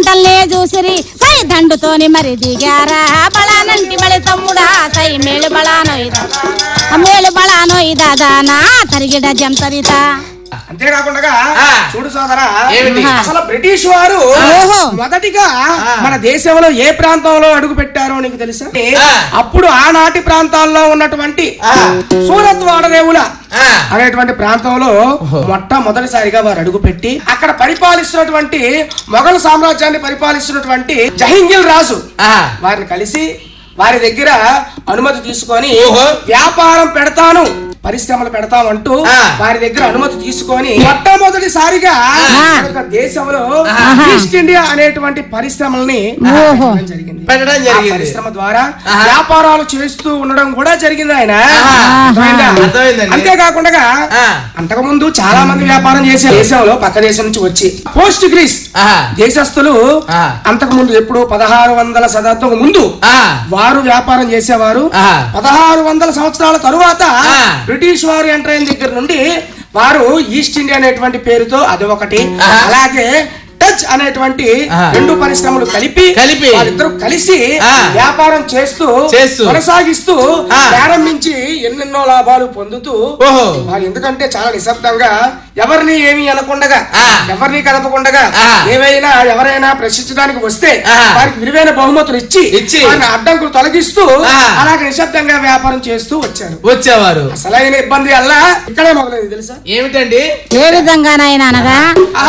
కొండల్నే చూసిరి సై దండుతోని మరి దిగారా బళానంటి బళి తమ్ముడా సై మేలు బళానోయిదా మేలు బళానోయిదా దానా తరిగిడ జంతరిత అంతేకాకుండా ఆ. చూడు సోదరా ఏమిటి? అసలు బ్రిటిష్ వారు ఓహో. మొదటిగా ఆ. మన దేశంలో ఏ ప్రాంతంలో అడుగు పెట్టారో నీకు తెలుసా ఆ. అప్పుడు ఆనాటి ప్రాంతాల్లో ఉన్నటువంటి ఆ. సూరత్ వాడరేవుల ఆ. అనేటువంటి ప్రాంతంలో మొట్టమొదటిసారిగా వారు అడుగు పెట్టి అక్కడ పరిపాలిస్తున్నటువంటి మొఘల్ సామ్రాజ్యాన్ని పరిపాలిస్తున్నటువంటి జహింగిల్ రాజు ఆ. వారిని కలిసి వారి దగ్గర అనుమతి తీసుకొని ఓహో. వ్యాపారం పెడతాను పరిశ్రమలు పెడతామంటూ ఆ. వారి దగ్గర అనుమతి తీసుకొని మొట్టమొదటిసారిగా ఆ. మన యొక్క దేశంలో ఆహా. ఈస్ట్ ఇండియా అనేటువంటి పరిశ్రమల్ని ఓహో. పెట్టడం జరిగింది పెట్టడం ఆ జరిగింది పరిశ్రమ ద్వారా ఆహా. వ్యాపారాలు చేస్తూ ఉండడం కూడా జరిగింది ఆయన ఆహా. అర్థమైందా? అర్థమైందండి. అంతేకాకుండా ఆ. అంతకు ముందు చాలా మంది వ్యాపారం చేసే దేశంలో పక్క దేశం నుంచి వచ్చి పోస్ట్ గ్రీస్ ఆహా. దేశస్తులు ఆ. అంతకు ముందు ఎప్పుడు పదహారు వందల శతాబ్దం ముందు ఆ. వారు వ్యాపారం చేసేవారు ఆహా. పదహారు వందల సంవత్సరాల తరువాత ఆ. బ్రిటిష్ వారు ఎంటర్ అయిన దగ్గర నుండి వారు ఈస్ట్ ఇండియా అనేటువంటి పేరుతో అది ఒకటి ఆహా. అలాగే టచ్ అనేటువంటి ఆహా. రెండు పరిశ్రమలు కలిపి కలిపి. వాళ్ళిద్దరూ కలిసి ఆ. వ్యాపారం చేస్తూ చేస్తూ. కొనసాగిస్తూ ఆ. ప్రారంభించి ఎన్నెన్నో లాభాలు పొందుతూ ఓహో వారు ఎందుకంటే చాలా నిశ్శబ్దంగా ఎవరిని ఏమి అనకుండగా ఆ. ఎవరిని కదపకుండగా ఆ. ఏవైనా ఎవరైనా ప్రశ్నించడానికి వస్తే ఆ. వారికి విలువైన బహుమతులు ఇచ్చి ఇచ్చి. వారిని అడ్డంకులు తొలగిస్తూ ఆ. అలాగే నిశ్శబ్దంగా వ్యాపారం చేస్తూ వచ్చారు వచ్చేవారు అసలైన ఇబ్బంది అల్లా ఇక్కడే మొదలైంది తెలుసా ఏమిటండి ఏ విధంగానైనా అనగా